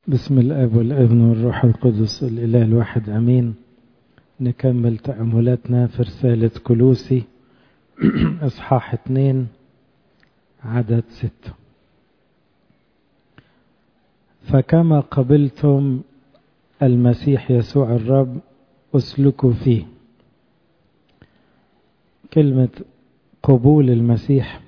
بسم الاب والابن والروح القدس الاله الواحد امين نكمل تاملاتنا في رساله كلوسي اصحاح اتنين عدد ستة فكما قبلتم المسيح يسوع الرب اسلكوا فيه كلمة قبول المسيح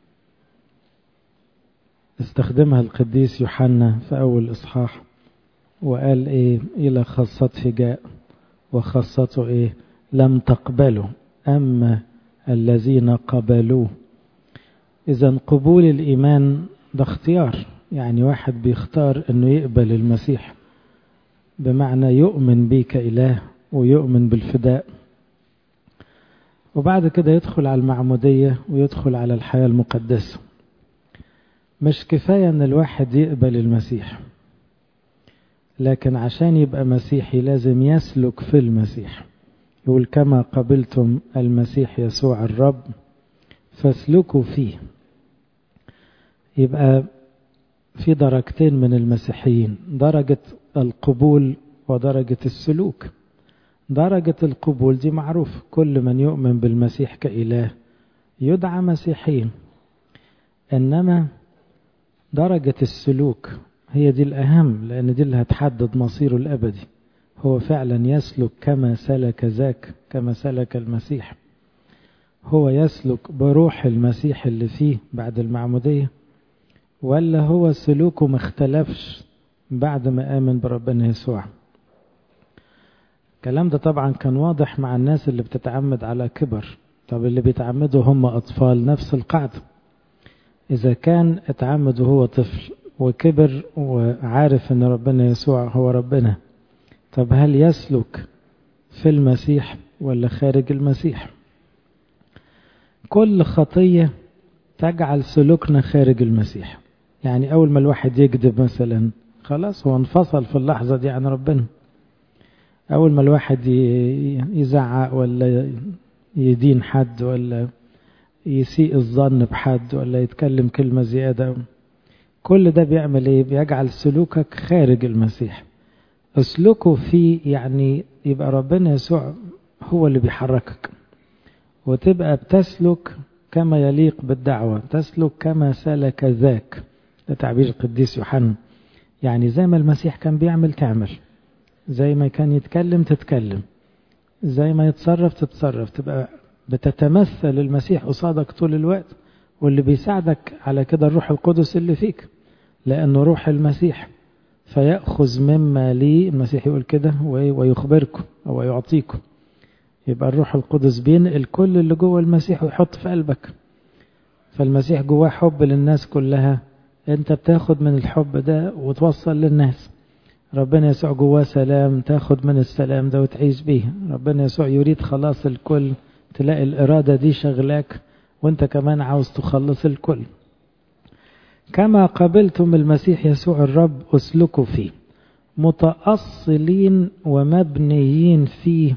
استخدمها القديس يوحنا في أول إصحاح وقال إيه إلى خاصته جاء وخاصته إيه لم تقبلوا أما الذين قبلوه إذا قبول الإيمان ده اختيار يعني واحد بيختار أنه يقبل المسيح بمعنى يؤمن بيه كإله ويؤمن بالفداء وبعد كده يدخل على المعمودية ويدخل على الحياة المقدسة مش كفاية ان الواحد يقبل المسيح لكن عشان يبقى مسيحي لازم يسلك في المسيح يقول كما قبلتم المسيح يسوع الرب فاسلكوا فيه يبقى في درجتين من المسيحيين درجة القبول ودرجة السلوك درجة القبول دي معروف كل من يؤمن بالمسيح كإله يدعى مسيحيا إنما درجة السلوك هي دي الأهم لأن دي اللي هتحدد مصيره الأبدي هو فعلا يسلك كما سلك ذاك كما سلك المسيح هو يسلك بروح المسيح اللي فيه بعد المعمودية ولا هو سلوكه ما اختلفش بعد ما آمن بربنا يسوع الكلام ده طبعا كان واضح مع الناس اللي بتتعمد على كبر طب اللي بيتعمدوا هم أطفال نفس القاعدة إذا كان اتعمد وهو طفل وكبر وعارف أن ربنا يسوع هو ربنا طب هل يسلك في المسيح ولا خارج المسيح كل خطية تجعل سلوكنا خارج المسيح يعني أول ما الواحد يكذب مثلا خلاص هو انفصل في اللحظة دي عن ربنا أول ما الواحد يزعق ولا يدين حد ولا يسيء الظن بحد ولا يتكلم كلمة زيادة كل ده بيعمل ايه بيجعل سلوكك خارج المسيح اسلكه فيه يعني يبقى ربنا يسوع هو اللي بيحركك وتبقى بتسلك كما يليق بالدعوة تسلك كما سلك ذاك ده تعبير القديس يوحنا يعني زي ما المسيح كان بيعمل تعمل زي ما كان يتكلم تتكلم زي ما يتصرف تتصرف تبقى بتتمثل المسيح قصادك طول الوقت واللي بيساعدك على كده الروح القدس اللي فيك لأنه روح المسيح فيأخذ مما لي المسيح يقول كده ويخبركم أو يعطيكم يبقى الروح القدس بينقل كل اللي جوه المسيح ويحط في قلبك فالمسيح جواه حب للناس كلها انت بتاخد من الحب ده وتوصل للناس ربنا يسوع جواه سلام تاخد من السلام ده وتعيش بيه ربنا يسوع يريد خلاص الكل تلاقي الإرادة دي شغلاك وانت كمان عاوز تخلص الكل كما قبلتم المسيح يسوع الرب اسلكوا فيه متأصلين ومبنيين فيه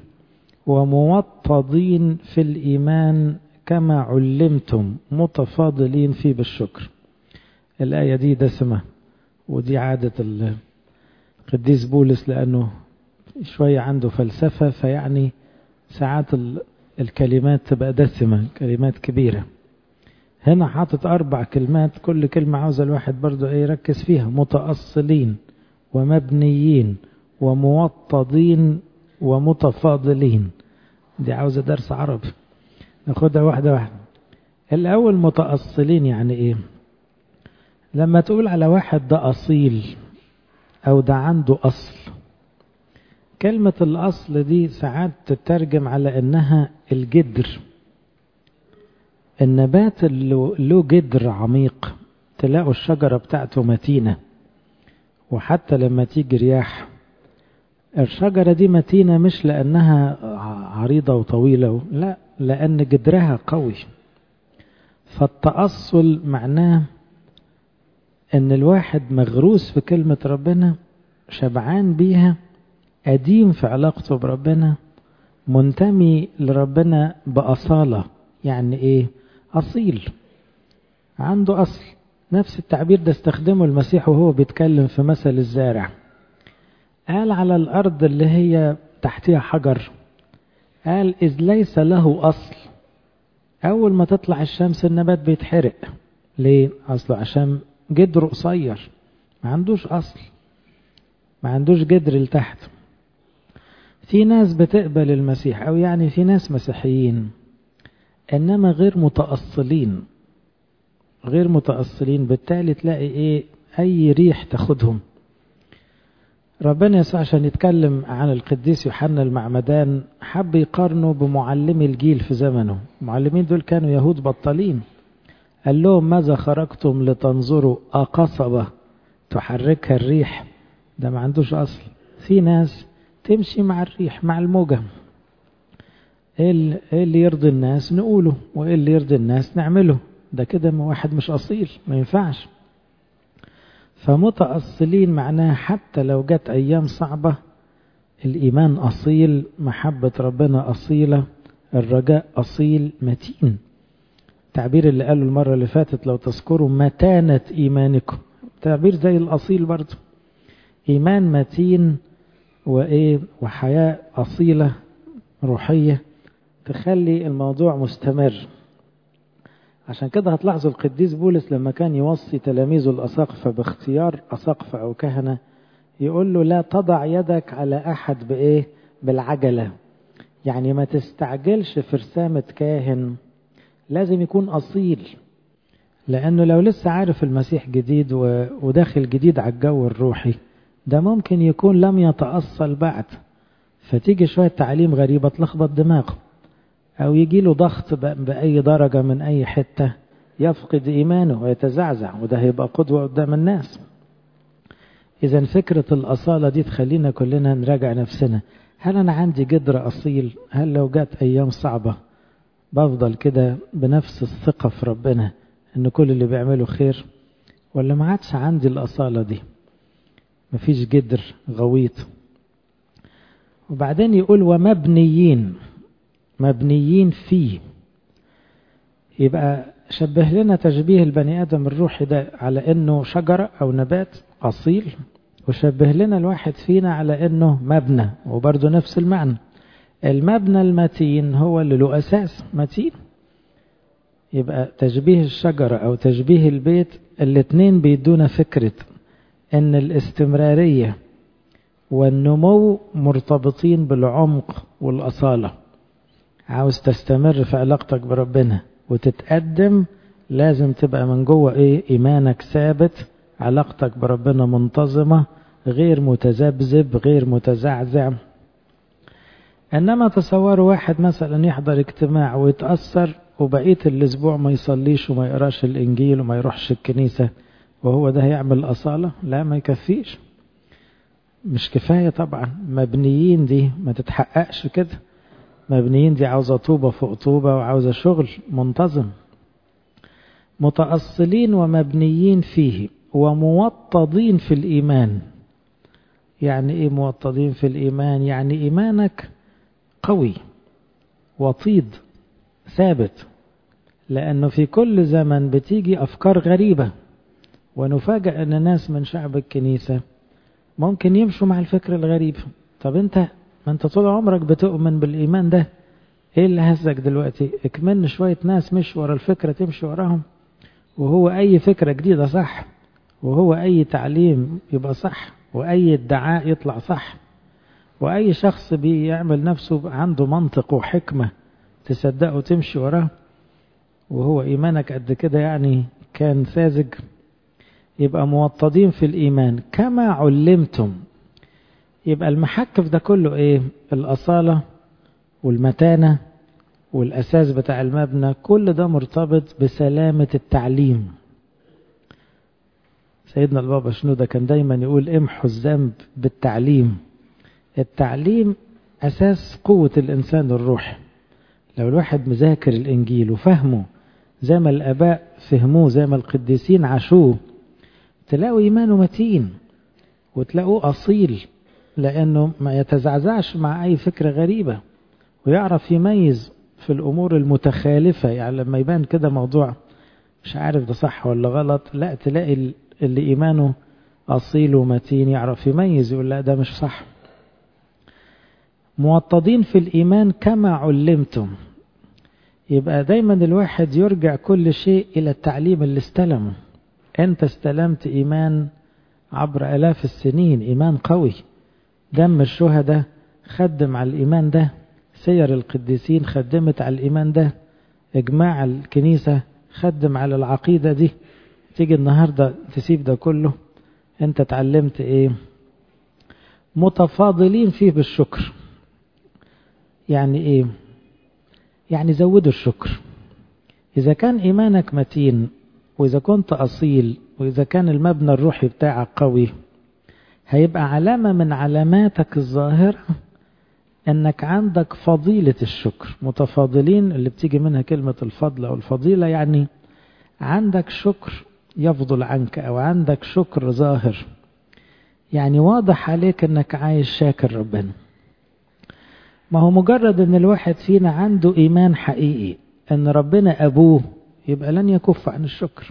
وموطدين في الإيمان كما علمتم متفاضلين فيه بالشكر الآية دي دسمة ودي عادة القديس بولس لأنه شوية عنده فلسفة فيعني ساعات الكلمات تبقى دسمة كلمات كبيرة هنا حاطط أربع كلمات كل كلمة عاوز الواحد برضو ايه يركز فيها متأصلين ومبنيين وموطدين ومتفاضلين دي عاوزة درس عربي ناخدها واحدة واحدة الأول متأصلين يعني ايه لما تقول على واحد ده أصيل أو ده عنده أصل كلمة الأصل دي ساعات تترجم على إنها الجدر النبات اللي له جدر عميق تلاقوا الشجرة بتاعته متينة وحتى لما تيجي رياح الشجرة دي متينة مش لأنها عريضة وطويلة لا لأن جدرها قوي فالتأصل معناه إن الواحد مغروس في كلمة ربنا شبعان بيها قديم في علاقته بربنا منتمي لربنا بأصالة يعني ايه أصيل عنده أصل نفس التعبير ده استخدمه المسيح وهو بيتكلم في مثل الزارع قال على الأرض اللي هي تحتها حجر قال إذ ليس له أصل أول ما تطلع الشمس النبات بيتحرق ليه؟ أصله عشان جدره قصير ما عندوش أصل ما عندوش جدر لتحت في ناس بتقبل المسيح أو يعني في ناس مسيحيين إنما غير متأصلين غير متأصلين بالتالي تلاقي إيه أي ريح تاخدهم ربنا يسوع عشان يتكلم عن القديس يوحنا المعمدان حب يقارنه بمعلمي الجيل في زمنه المعلمين دول كانوا يهود بطالين قال لهم ماذا خرجتم لتنظروا أقصبة تحركها الريح ده ما عندوش أصل في ناس تمشي مع الريح مع الموجة ايه اللي يرضي الناس نقوله وايه اللي يرضي الناس نعمله ده كده واحد مش أصيل ما ينفعش فمتأصلين معناها حتى لو جت أيام صعبة الإيمان أصيل محبة ربنا أصيلة الرجاء أصيل متين التعبير اللي قاله المرة اللي فاتت لو تذكروا متانة إيمانكم تعبير زي الأصيل برضه إيمان متين وإيه وحياة أصيلة روحية تخلي الموضوع مستمر عشان كده هتلاحظوا القديس بولس لما كان يوصي تلاميذه الأساقفة باختيار أساقفة أو كهنة يقول له لا تضع يدك على أحد بإيه بالعجلة يعني ما تستعجلش في رسامة كاهن لازم يكون أصيل لأنه لو لسه عارف المسيح جديد وداخل جديد على الجو الروحي ده ممكن يكون لم يتأصل بعد فتيجي شوية تعليم غريبة تلخبط دماغه أو يجي له ضغط بأي درجة من أي حتة يفقد إيمانه ويتزعزع وده هيبقى قدوة قدام الناس إذا فكرة الأصالة دي تخلينا كلنا نراجع نفسنا هل أنا عندي جدر أصيل هل لو جات أيام صعبة بفضل كده بنفس الثقة في ربنا إن كل اللي بيعمله خير ولا ما عادش عندي الأصالة دي مفيش جدر غويط وبعدين يقول ومبنيين مبنيين فيه يبقى شبه لنا تشبيه البني آدم الروحي ده على أنه شجرة أو نبات أصيل وشبه لنا الواحد فينا على أنه مبنى وبرضه نفس المعنى المبنى المتين هو اللي له أساس متين يبقى تشبيه الشجرة أو تشبيه البيت الاتنين بيدونا فكرة أن الاستمرارية والنمو مرتبطين بالعمق والأصالة عاوز تستمر في علاقتك بربنا وتتقدم لازم تبقى من جوه ايه ايمانك ثابت علاقتك بربنا منتظمة غير متذبذب غير متزعزع انما تصوروا واحد مثلا يحضر اجتماع ويتأثر وبقية الاسبوع ما يصليش وما يقراش الانجيل وما يروحش الكنيسة وهو ده هيعمل اصالة لا ما يكفيش مش كفاية طبعا مبنيين دي ما تتحققش كده مبنيين دي عاوزة طوبة فوق طوبة وعاوزة شغل منتظم متأصلين ومبنيين فيه وموطدين في الإيمان يعني إيه موطدين في الإيمان يعني إيمانك قوي وطيد ثابت لأنه في كل زمن بتيجي أفكار غريبة ونفاجأ أن ناس من شعب الكنيسة ممكن يمشوا مع الفكر الغريب طب أنت ما أنت طول عمرك بتؤمن بالإيمان ده إيه اللي هزك دلوقتي اكمن شوية ناس مش ورا الفكرة تمشي وراهم وهو أي فكرة جديدة صح وهو أي تعليم يبقى صح وأي ادعاء يطلع صح وأي شخص بيعمل نفسه عنده منطق وحكمة تصدقه وتمشي وراه وهو إيمانك قد كده يعني كان ساذج يبقى موطدين في الإيمان كما علمتم يبقى المحك في ده كله إيه الأصالة والمتانة والأساس بتاع المبنى كل ده مرتبط بسلامة التعليم سيدنا البابا شنودة كان دايما يقول امحوا الذنب بالتعليم التعليم أساس قوة الإنسان الروحي لو الواحد مذاكر الإنجيل وفهمه زي ما الآباء فهموه زي ما القديسين عاشوه تلاقوا إيمانه متين وتلاقوه أصيل لأنه ما يتزعزعش مع أي فكرة غريبة ويعرف يميز في الأمور المتخالفة يعني لما يبان كده موضوع مش عارف ده صح ولا غلط لا تلاقي اللي إيمانه أصيل ومتين يعرف يميز يقول لا ده مش صح موطدين في الإيمان كما علمتم يبقى دايما الواحد يرجع كل شيء إلى التعليم اللي استلمه أنت استلمت إيمان عبر آلاف السنين إيمان قوي دم الشهداء خدم على الإيمان ده سير القديسين خدمت على الإيمان ده إجماع الكنيسة خدم على العقيدة دي تيجي النهاردة تسيب ده كله أنت اتعلمت إيه متفاضلين فيه بالشكر يعني إيه يعني زودوا الشكر إذا كان إيمانك متين وإذا كنت أصيل وإذا كان المبنى الروحي بتاعك قوي هيبقى علامة من علاماتك الظاهرة أنك عندك فضيلة الشكر متفاضلين اللي بتيجي منها كلمة الفضل أو الفضيلة يعني عندك شكر يفضل عنك أو عندك شكر ظاهر يعني واضح عليك أنك عايش شاكر ربنا ما هو مجرد أن الواحد فينا عنده إيمان حقيقي أن ربنا أبوه يبقى لن يكف عن الشكر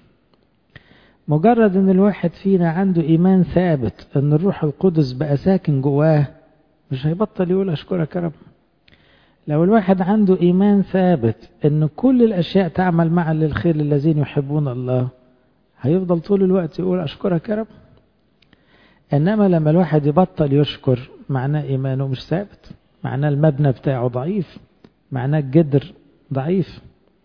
مجرد أن الواحد فينا عنده إيمان ثابت أن الروح القدس بقى ساكن جواه مش هيبطل يقول أشكرك يا رب لو الواحد عنده إيمان ثابت أن كل الأشياء تعمل معا للخير للذين يحبون الله هيفضل طول الوقت يقول أشكرك يا رب إنما لما الواحد يبطل يشكر معناه إيمانه مش ثابت معناه المبنى بتاعه ضعيف معناه الجدر ضعيف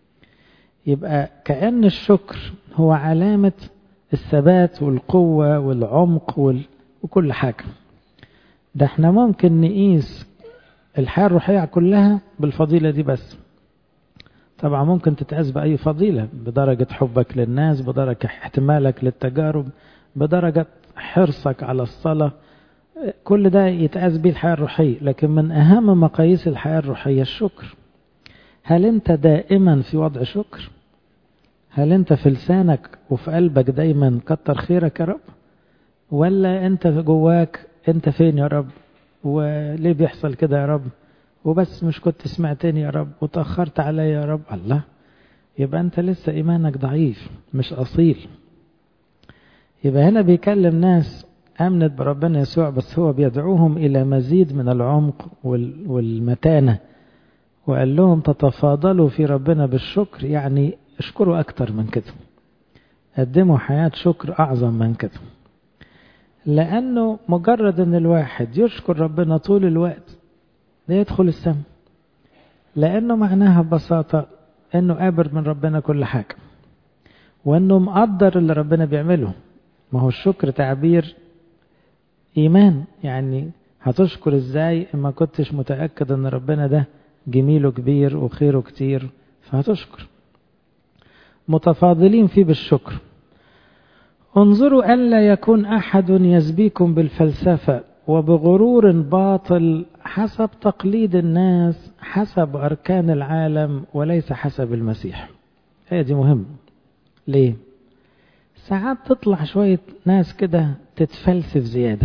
يبقى كأن الشكر هو علامة الثبات والقوة والعمق وال... وكل حاجة ده احنا ممكن نقيس الحياة الروحية كلها بالفضيلة دي بس طبعا ممكن تتقاس بأي فضيلة بدرجة حبك للناس بدرجة احتمالك للتجارب بدرجة حرصك على الصلاة كل ده يتقاس بيه الحياة الروحية لكن من أهم مقاييس الحياة الروحية الشكر هل أنت دائما في وضع شكر هل أنت في لسانك وفي قلبك دايما كتر خيرك يا رب ولا أنت جواك أنت فين يا رب وليه بيحصل كده يا رب وبس مش كنت سمعتني يا رب وتأخرت عليا يا رب الله يبقى أنت لسه إيمانك ضعيف مش أصيل يبقى هنا بيكلم ناس آمنت بربنا يسوع بس هو بيدعوهم إلى مزيد من العمق والمتانة وقال لهم تتفاضلوا في ربنا بالشكر يعني اشكروا أكتر من كده قدموا حياة شكر أعظم من كده لأنه مجرد أن الواحد يشكر ربنا طول الوقت ده يدخل السماء لأنه معناها ببساطة أنه قابر من ربنا كل حاجة وأنه مقدر اللي ربنا بيعمله ما هو الشكر تعبير إيمان يعني هتشكر إزاي إما كنتش متأكد أن ربنا ده جميله كبير وخيره كتير فهتشكر متفاضلين فيه بالشكر انظروا ألا يكون أحد يسبيكم بالفلسفة وبغرور باطل حسب تقليد الناس حسب أركان العالم وليس حسب المسيح هي دي مهم ليه ساعات تطلع شوية ناس كده تتفلسف زيادة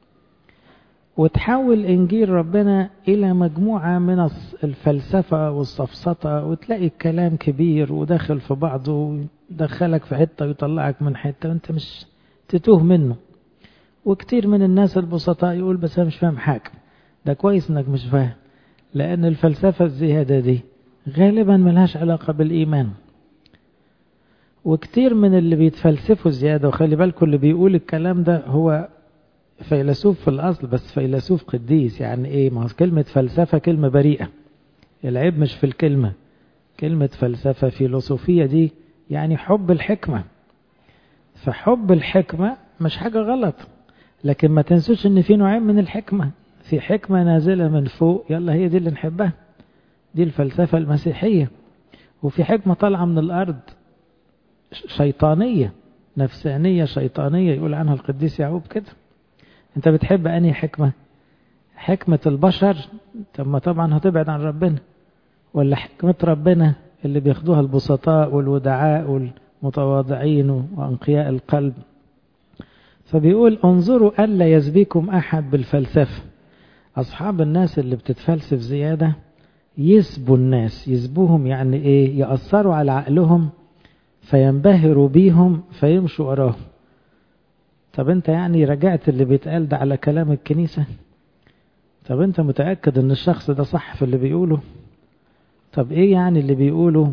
وتحول إنجيل ربنا إلى مجموعة من الفلسفة والسفسطة وتلاقي الكلام كبير وداخل في بعضه ويدخلك في حتة ويطلعك من حتة وانت مش تتوه منه وكتير من الناس البسطاء يقول بس أنا مش فاهم حاجة ده كويس انك مش فاهم لأن الفلسفة الزيادة دي غالبا ملهاش علاقة بالإيمان وكتير من اللي بيتفلسفوا زيادة وخلي بالكم اللي بيقول الكلام ده هو فيلسوف في الأصل بس فيلسوف قديس يعني إيه ما كلمة فلسفة كلمة بريئة العيب مش في الكلمة كلمة فلسفة فيلسوفية دي يعني حب الحكمة فحب الحكمة مش حاجة غلط لكن ما تنسوش ان في نوعين من الحكمة في حكمة نازلة من فوق يلا هي دي اللي نحبها دي الفلسفة المسيحية وفي حكمة طالعة من الأرض شيطانية نفسانية شيطانية يقول عنها القديس يعقوب كده انت بتحب انهي حكمة حكمة البشر طب ما طبعا هتبعد عن ربنا ولا حكمة ربنا اللي بياخدوها البسطاء والودعاء والمتواضعين وأنقياء القلب فبيقول انظروا ألا يسبيكم أحد بالفلسفة أصحاب الناس اللي بتتفلسف زيادة يسبوا الناس يسبوهم يعني إيه يأثروا على عقلهم فينبهروا بيهم فيمشوا وراهم طب انت يعني رجعت اللي بيتقال ده على كلام الكنيسة طب انت متأكد ان الشخص ده صح في اللي بيقوله طب ايه يعني اللي بيقوله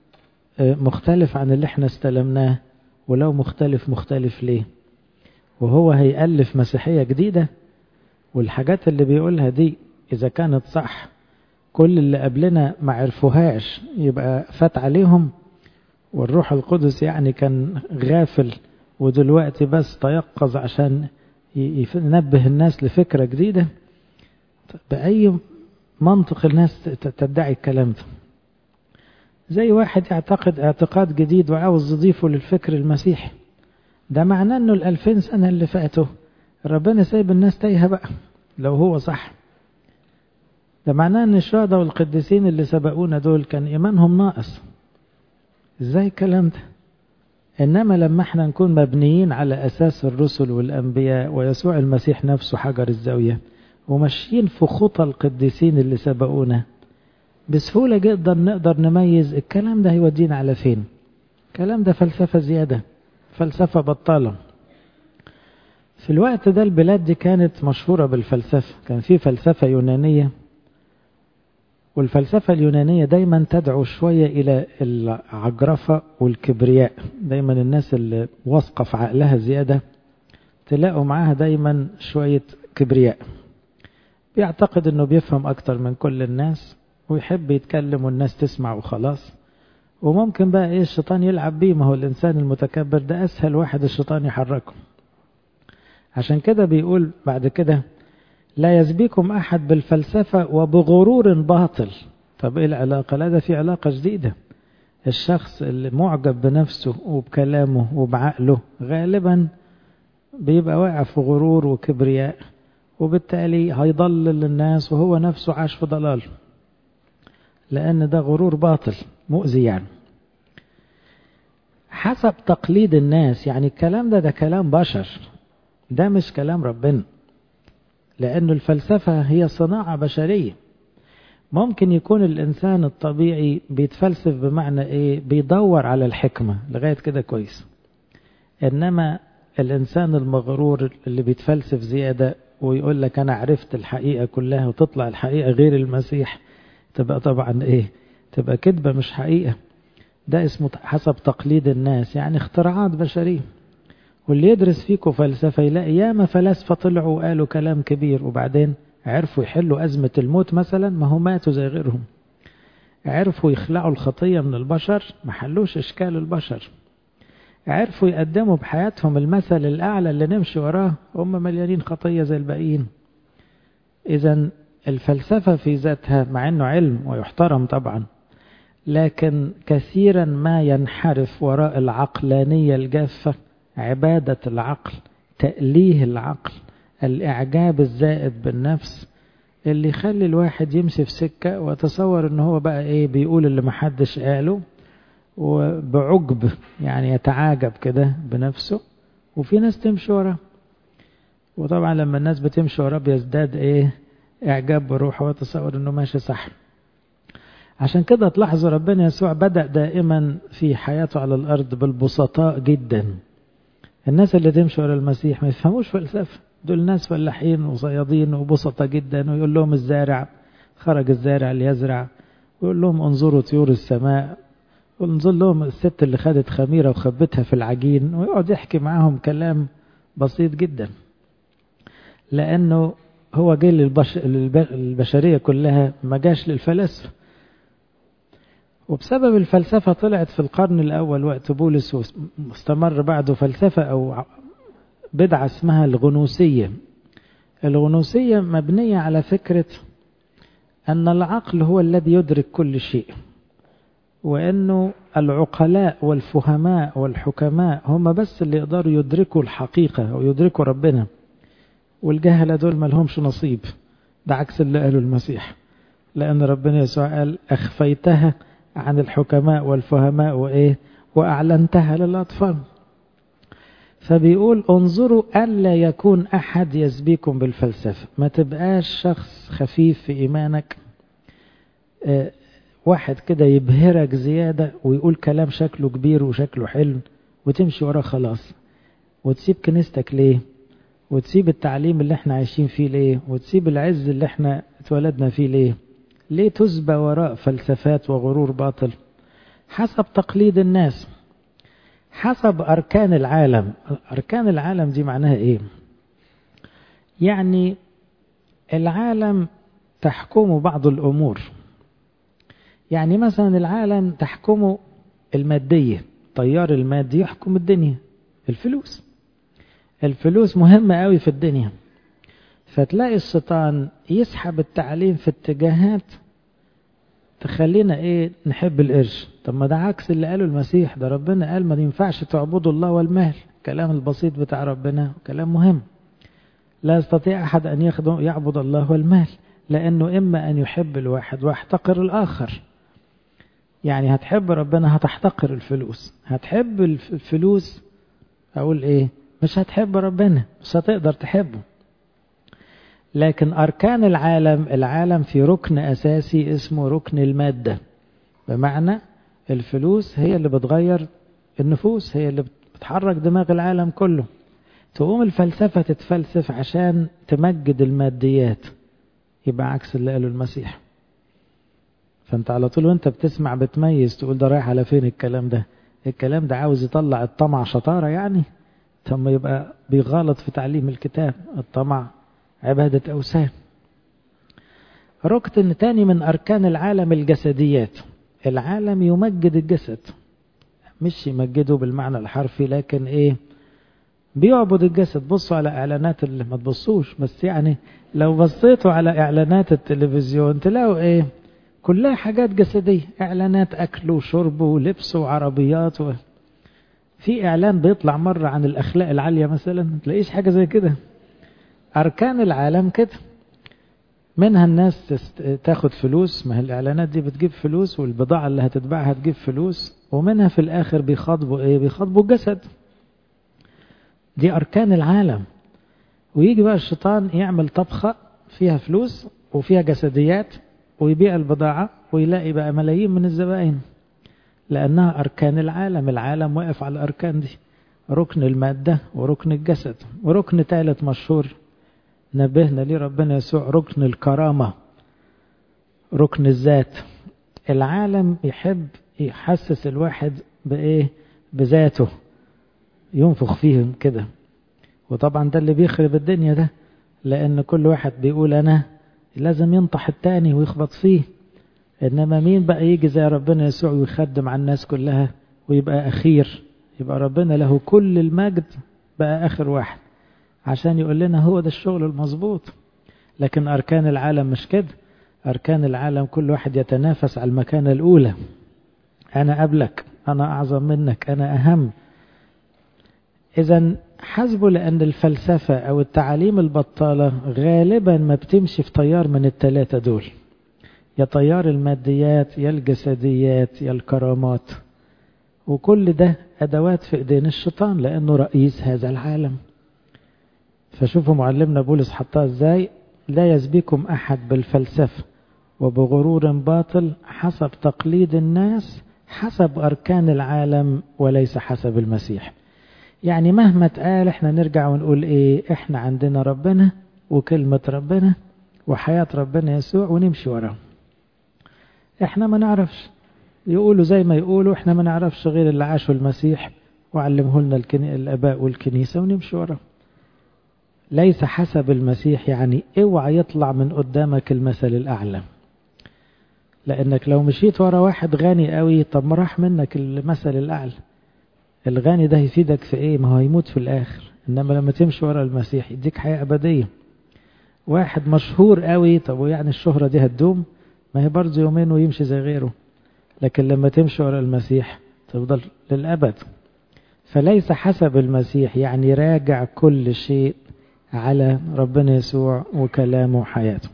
مختلف عن اللي احنا استلمناه ولو مختلف مختلف ليه وهو هيألف مسيحية جديدة والحاجات اللي بيقولها دي إذا كانت صح كل اللي قبلنا ما عرفوهاش يبقى فات عليهم والروح القدس يعني كان غافل ودلوقتي بس تيقظ عشان ينبه الناس لفكرة جديدة بأي منطق الناس تدعي الكلام ده زي واحد يعتقد اعتقاد جديد وعاوز يضيفه للفكر المسيحي ده معناه انه الالفين سنة اللي فاتوا ربنا سايب الناس تايهة بقى لو هو صح ده معناه ان الشهداء والقديسين اللي سبقونا دول كان ايمانهم ناقص ازاي الكلام ده انما لما احنا نكون مبنيين على اساس الرسل والانبياء ويسوع المسيح نفسه حجر الزاوية وماشيين في خطى القديسين اللي سبقونا بسهولة جدا نقدر نميز الكلام ده هيودينا على فين الكلام ده فلسفة زيادة فلسفة بطالة في الوقت ده البلاد دي كانت مشهورة بالفلسفة كان في فلسفة يونانية والفلسفة اليونانية دايما تدعو شوية إلى العجرفة والكبرياء دايما الناس اللي واثقة في عقلها زيادة تلاقوا معاها دايما شوية كبرياء بيعتقد انه بيفهم اكتر من كل الناس ويحب يتكلم والناس تسمع وخلاص وممكن بقى ايه الشيطان يلعب بيه ما هو الانسان المتكبر ده اسهل واحد الشيطان يحركه عشان كده بيقول بعد كده لا يسبيكم احد بالفلسفة وبغرور باطل طب ايه العلاقة لا ده في علاقة جديدة الشخص اللي معجب بنفسه وبكلامه وبعقله غالبا بيبقى واقع في غرور وكبرياء وبالتالي هيضلل الناس وهو نفسه عاش في ضلال لأن ده غرور باطل مؤذي يعني حسب تقليد الناس يعني الكلام ده ده كلام بشر ده مش كلام ربنا لأنه الفلسفة هي صناعة بشرية ممكن يكون الإنسان الطبيعي بيتفلسف بمعنى إيه بيدور على الحكمة لغاية كده كويس إنما الإنسان المغرور اللي بيتفلسف زيادة ويقول لك أنا عرفت الحقيقة كلها وتطلع الحقيقة غير المسيح تبقى طبعا إيه تبقى كذبة مش حقيقة ده اسمه حسب تقليد الناس يعني اختراعات بشرية واللي يدرس فيكم فلسفة يلاقي ياما فلاسفة طلعوا وقالوا كلام كبير وبعدين عرفوا يحلوا أزمة الموت مثلا ما هم ماتوا زي غيرهم عرفوا يخلعوا الخطية من البشر ما حلوش إشكال البشر عرفوا يقدموا بحياتهم المثل الأعلى اللي نمشي وراه هم مليانين خطية زي الباقيين إذا الفلسفة في ذاتها مع أنه علم ويحترم طبعا لكن كثيرا ما ينحرف وراء العقلانية الجافة عبادة العقل تأليه العقل الإعجاب الزائد بالنفس اللي يخلي الواحد يمشي في سكة وتصور ان هو بقى ايه بيقول اللي محدش قاله وبعجب يعني يتعاجب كده بنفسه وفي ناس تمشي وراه وطبعا لما الناس بتمشي وراه بيزداد ايه اعجاب بروحه وتصور انه ماشي صح عشان كده تلاحظوا ربنا يسوع بدأ دائما في حياته على الأرض بالبسطاء جدا الناس اللي تمشي ورا المسيح ما يفهموش فلسفة دول ناس فلاحين وصيادين وبسطة جدا ويقول لهم الزارع خرج الزارع ليزرع ويقول لهم انظروا طيور السماء وانظر لهم الست اللي خدت خميرة وخبتها في العجين ويقعد يحكي معاهم كلام بسيط جدا لأنه هو جاي للبش... للبشرية كلها ما جاش للفلاسفة وبسبب الفلسفة طلعت في القرن الأول وقت بولس واستمر بعده فلسفة أو بدعة اسمها الغنوسية الغنوسية مبنية على فكرة أن العقل هو الذي يدرك كل شيء وأنه العقلاء والفهماء والحكماء هم بس اللي يقدروا يدركوا الحقيقة أو يدركوا ربنا والجهلة دول ما لهمش نصيب ده عكس اللي قاله المسيح لأن ربنا يسوع قال أخفيتها عن الحكماء والفهماء وإيه وأعلنتها للأطفال فبيقول انظروا ألا يكون أحد يسبيكم بالفلسفة ما تبقاش شخص خفيف في إيمانك واحد كده يبهرك زيادة ويقول كلام شكله كبير وشكله حلو وتمشي وراه خلاص وتسيب كنيستك ليه وتسيب التعليم اللي احنا عايشين فيه ليه وتسيب العز اللي احنا اتولدنا فيه ليه ليه تسبى وراء فلسفات وغرور باطل حسب تقليد الناس حسب أركان العالم أركان العالم دي معناها إيه يعني العالم تحكمه بعض الأمور يعني مثلا العالم تحكمه المادية طيار المادي يحكم الدنيا الفلوس الفلوس مهمة قوي في الدنيا فتلاقي الشيطان يسحب التعليم في اتجاهات تخلينا ايه نحب القرش طب ما ده عكس اللي قاله المسيح ده ربنا قال ما ينفعش تعبدوا الله والمال كلام البسيط بتاع ربنا كلام مهم لا يستطيع أحد أن يخدم يعبد الله والمال لأنه إما أن يحب الواحد ويحتقر الآخر يعني هتحب ربنا هتحتقر الفلوس هتحب الفلوس أقول إيه مش هتحب ربنا مش هتقدر تحبه لكن أركان العالم العالم في ركن أساسي اسمه ركن المادة بمعنى الفلوس هي اللي بتغير النفوس هي اللي بتحرك دماغ العالم كله تقوم الفلسفة تتفلسف عشان تمجد الماديات يبقى عكس اللي قاله المسيح فانت على طول وانت بتسمع بتميز تقول ده رايح على فين الكلام ده الكلام ده عاوز يطلع الطمع شطارة يعني ثم يبقى بيغلط في تعليم الكتاب الطمع عبادة أوثان ركن تاني من أركان العالم الجسديات العالم يمجد الجسد مش يمجده بالمعنى الحرفي لكن ايه بيعبد الجسد بصوا على اعلانات اللي ما تبصوش بس يعني لو بصيتوا على اعلانات التلفزيون تلاقوا ايه كلها حاجات جسدية اعلانات اكل وشرب ولبس وعربيات و... في اعلان بيطلع مرة عن الاخلاق العالية مثلا ما تلاقيش حاجة زي كده اركان العالم كده منها الناس تاخد فلوس ما هي الاعلانات دي بتجيب فلوس والبضاعة اللي هتتباعها تجيب فلوس ومنها في الاخر بيخاطبوا ايه بيخاطبوا الجسد دي أركان العالم ويجي بقى الشيطان يعمل طبخة فيها فلوس وفيها جسديات ويبيع البضاعة ويلاقي بقى ملايين من الزبائن لأنها أركان العالم العالم واقف على الأركان دي ركن المادة وركن الجسد وركن ثالث مشهور نبهنا ليه ربنا يسوع ركن الكرامة ركن الذات العالم يحب يحسس الواحد بإيه بذاته ينفخ فيهم كده وطبعا ده اللي بيخرب الدنيا ده لأن كل واحد بيقول أنا لازم ينطح التاني ويخبط فيه إنما مين بقى يجي زي ربنا يسوع ويخدم على الناس كلها ويبقى أخير يبقى ربنا له كل المجد بقى آخر واحد عشان يقول لنا هو ده الشغل المظبوط لكن أركان العالم مش كده أركان العالم كل واحد يتنافس على المكانة الأولى أنا قبلك أنا أعظم منك أنا أهم إذا حسبوا لأن الفلسفة أو التعاليم البطالة غالبا ما بتمشي في طيار من الثلاثة دول يا طيار الماديات يا الجسديات يا الكرامات وكل ده أدوات في إيدين الشيطان لأنه رئيس هذا العالم فشوفوا معلمنا بولس حطها إزاي لا يسبيكم أحد بالفلسفة وبغرور باطل حسب تقليد الناس حسب أركان العالم وليس حسب المسيح يعني مهما اتقال احنا نرجع ونقول ايه احنا عندنا ربنا وكلمة ربنا وحياة ربنا يسوع ونمشي وراه احنا ما نعرفش يقولوا زي ما يقولوا احنا ما نعرفش غير اللي عاشوا المسيح وعلمه لنا الكني... الاباء والكنيسة ونمشي وراه ليس حسب المسيح يعني اوعى يطلع من قدامك المثل الاعلى لانك لو مشيت ورا واحد غني قوي طب ما راح منك المثل الاعلى الغني ده يفيدك في ايه ما هو يموت في الاخر انما لما تمشي ورا المسيح يديك حياة ابدية واحد مشهور قوي طب ويعني الشهرة دي هتدوم ما هي برضه يومين ويمشي زي غيره لكن لما تمشي ورا المسيح تفضل للأبد فليس حسب المسيح يعني راجع كل شيء على ربنا يسوع وكلامه وحياته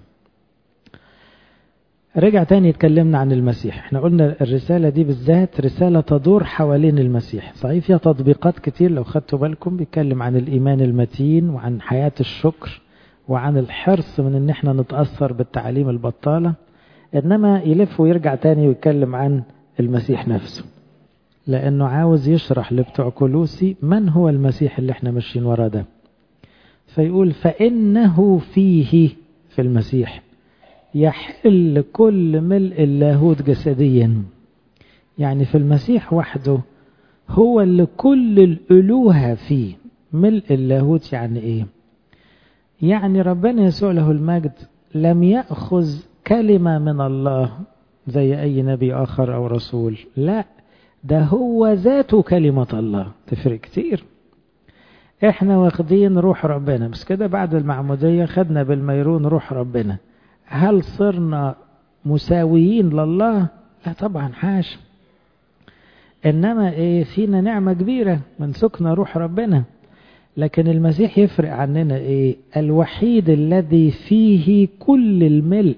رجع تاني يتكلمنا عن المسيح احنا قلنا الرسالة دي بالذات رسالة تدور حوالين المسيح صحيح فيها تطبيقات كتير لو خدتوا بالكم بيتكلم عن الإيمان المتين وعن حياة الشكر وعن الحرص من ان احنا نتأثر بالتعاليم البطالة إنما يلف ويرجع تاني ويتكلم عن المسيح نفسه لأنه عاوز يشرح لبتوع كولوسي من هو المسيح اللي احنا ماشيين وراه ده فيقول فإنه فيه في المسيح يحل كل ملء اللاهوت جسديا يعني في المسيح وحده هو اللي كل الألوهة فيه ملء اللاهوت يعني ايه يعني ربنا يسوع له المجد لم يأخذ كلمة من الله زي أي نبي آخر أو رسول لا ده هو ذاته كلمة الله تفرق كتير احنا واخدين روح ربنا بس كده بعد المعمودية خدنا بالميرون روح ربنا هل صرنا مساويين لله لا طبعا حاش انما ايه فينا نعمة كبيرة من سكن روح ربنا لكن المسيح يفرق عننا ايه الوحيد الذي فيه كل الملء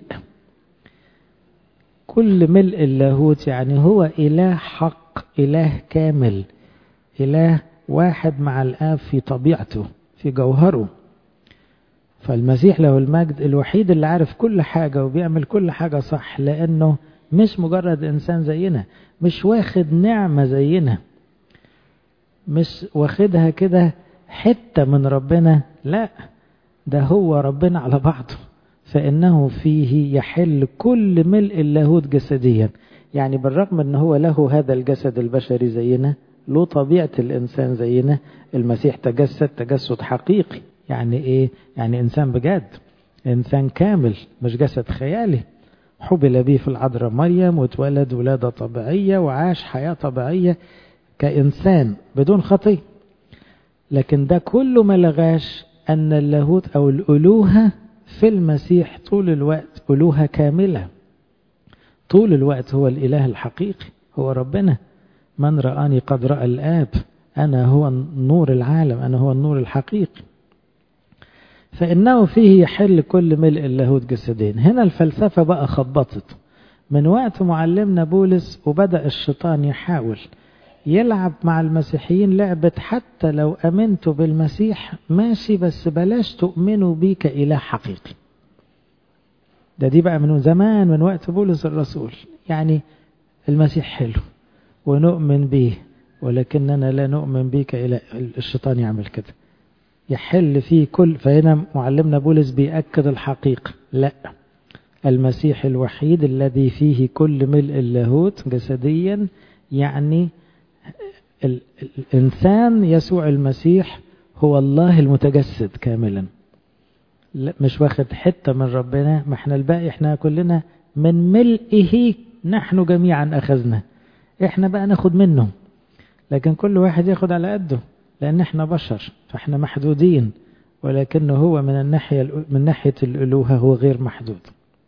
كل ملء اللاهوت يعني هو اله حق اله كامل اله واحد مع الاب في طبيعته في جوهره فالمسيح له المجد الوحيد اللي عارف كل حاجة وبيعمل كل حاجة صح لأنه مش مجرد إنسان زينا مش واخد نعمة زينا مش واخدها كده حتة من ربنا لا ده هو ربنا على بعضه فإنه فيه يحل كل ملء اللاهوت جسديا يعني بالرغم أن هو له هذا الجسد البشري زينا له طبيعة الإنسان زينا المسيح تجسد تجسد حقيقي يعني إيه؟ يعني إنسان بجد إنسان كامل مش جسد خيالي حبل به في العذراء مريم واتولد ولادة طبيعية وعاش حياة طبيعية كإنسان بدون خطية لكن ده كله ما لغاش أن اللاهوت أو الألوهة في المسيح طول الوقت ألوهة كاملة طول الوقت هو الإله الحقيقي هو ربنا من رآني قد رأى الآب أنا هو نور العالم أنا هو النور الحقيقي فإنه فيه يحل كل ملء اللاهوت جسدين هنا الفلسفة بقى خبطت من وقت معلمنا بولس وبدأ الشيطان يحاول يلعب مع المسيحيين لعبة حتى لو أمنتوا بالمسيح ماشي بس بلاش تؤمنوا بيه كإله حقيقي ده دي بقى من زمان من وقت بولس الرسول يعني المسيح حلو ونؤمن به ولكننا لا نؤمن به كإله الشيطان يعمل كده يحل فيه كل فهنا معلمنا بولس بيأكد الحقيقة لا المسيح الوحيد الذي فيه كل ملء اللاهوت جسديا يعني الإنسان يسوع المسيح هو الله المتجسد كاملا مش واخد حتة من ربنا ما احنا الباقي احنا كلنا من ملئه نحن جميعا أخذنا احنا بقى ناخد منه لكن كل واحد ياخد على قده لأن احنا بشر فاحنا محدودين ولكنه هو من الناحية من ناحية الألوهة هو غير محدود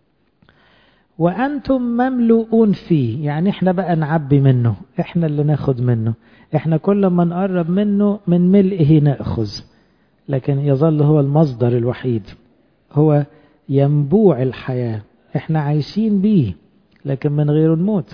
وأنتم مملوءون فيه يعني احنا بقى نعبي منه احنا اللي ناخد منه احنا كل ما نقرب منه من ملئه نأخذ لكن يظل هو المصدر الوحيد هو ينبوع الحياة احنا عايشين بيه لكن من غيره نموت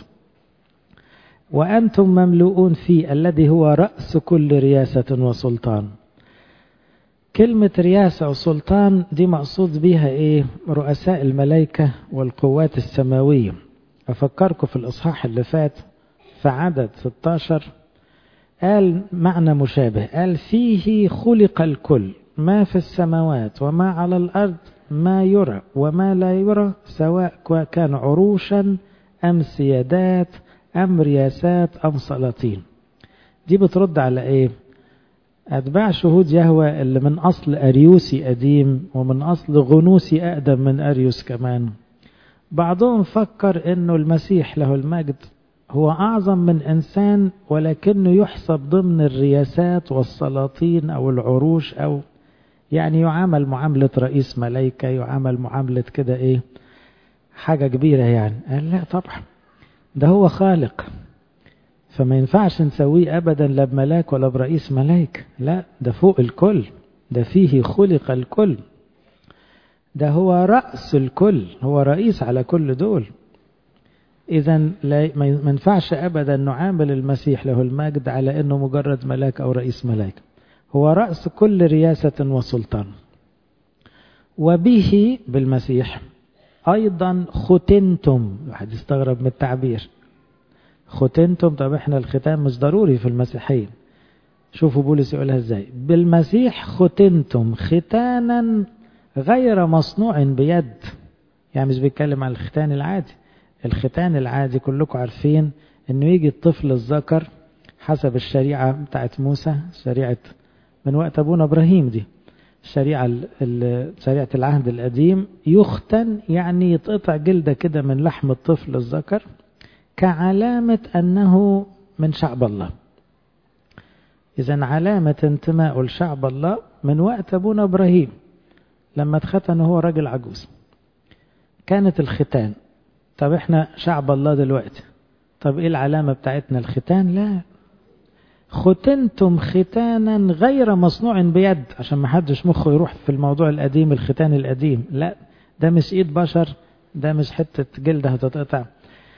وأنتم مملوءون فيه الذي هو رأس كل رياسة وسلطان كلمة رياسة وسلطان دي مقصود بيها ايه رؤساء الملائكة والقوات السماوية أفكركم في الإصحاح اللي فات في عدد 16 قال معنى مشابه قال فيه خلق الكل ما في السماوات وما على الأرض ما يرى وما لا يرى سواء كان عروشا أم سيادات أم رياسات أم سلاطين دي بترد على إيه أتباع شهود يهوى اللي من أصل أريوسي قديم ومن أصل غنوسي أقدم من أريوس كمان بعضهم فكر أنه المسيح له المجد هو أعظم من إنسان ولكنه يحسب ضمن الرياسات والسلاطين أو العروش أو يعني يعامل معاملة رئيس ملايكة يعامل معاملة كده إيه حاجة كبيرة يعني قال لا طبعا ده هو خالق فما ينفعش نسويه أبدا لا بملاك ولا برئيس ملاك لا ده فوق الكل ده فيه خلق الكل ده هو رأس الكل هو رئيس على كل دول إذا ما ينفعش أبدا نعامل المسيح له المجد على أنه مجرد ملاك أو رئيس ملاك هو رأس كل رياسة وسلطان وبه بالمسيح أيضا ختنتم واحد يستغرب من التعبير ختنتم طب احنا الختان مش ضروري في المسيحية شوفوا بولس يقولها ازاي بالمسيح ختنتم ختانا غير مصنوع بيد يعني مش بيتكلم عن الختان العادي الختان العادي كلكم عارفين انه يجي الطفل الذكر حسب الشريعة بتاعت موسى شريعة من وقت ابونا ابراهيم دي الشريعة شريعة العهد القديم يختن يعني يتقطع جلدة كده من لحم الطفل الذكر كعلامة أنه من شعب الله إذا علامة انتمائه لشعب الله من وقت أبونا إبراهيم لما اتختن هو راجل عجوز كانت الختان طب احنا شعب الله دلوقتي طب ايه العلامة بتاعتنا الختان لا ختنتم ختانا غير مصنوع بيد عشان ما حدش مخه يروح في الموضوع القديم الختان القديم لا ده مش ايد بشر ده مش حتة جلد هتتقطع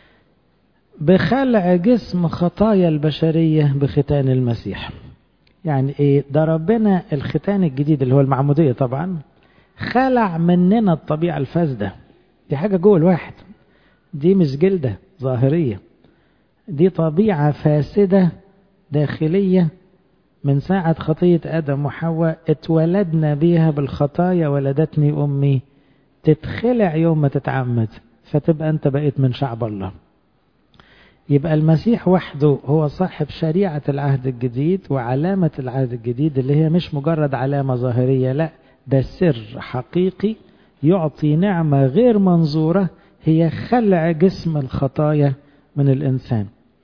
بخلع جسم خطايا البشرية بختان المسيح يعني ايه ده ربنا الختان الجديد اللي هو المعمودية طبعا خلع مننا الطبيعة الفاسدة دي حاجة جوه الواحد دي مش جلدة ظاهرية دي طبيعة فاسدة داخلية من ساعة خطية آدم وحواء اتولدنا بيها بالخطايا ولدتني أمي تتخلع يوم ما تتعمد فتبقى أنت بقيت من شعب الله يبقى المسيح وحده هو صاحب شريعة العهد الجديد وعلامة العهد الجديد اللي هي مش مجرد علامة ظاهرية لا ده سر حقيقي يعطي نعمة غير منظورة هي خلع جسم الخطايا من الإنسان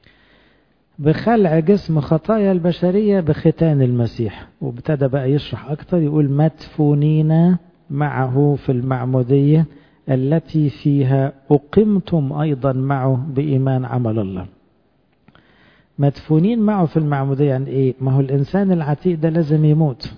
بخلع جسم خطايا البشرية بختان المسيح وابتدى بقى يشرح أكتر يقول مدفونين معه في المعمودية التي فيها أقمتم أيضا معه بإيمان عمل الله مدفونين معه في المعمودية يعني إيه ما هو الإنسان العتيق ده لازم يموت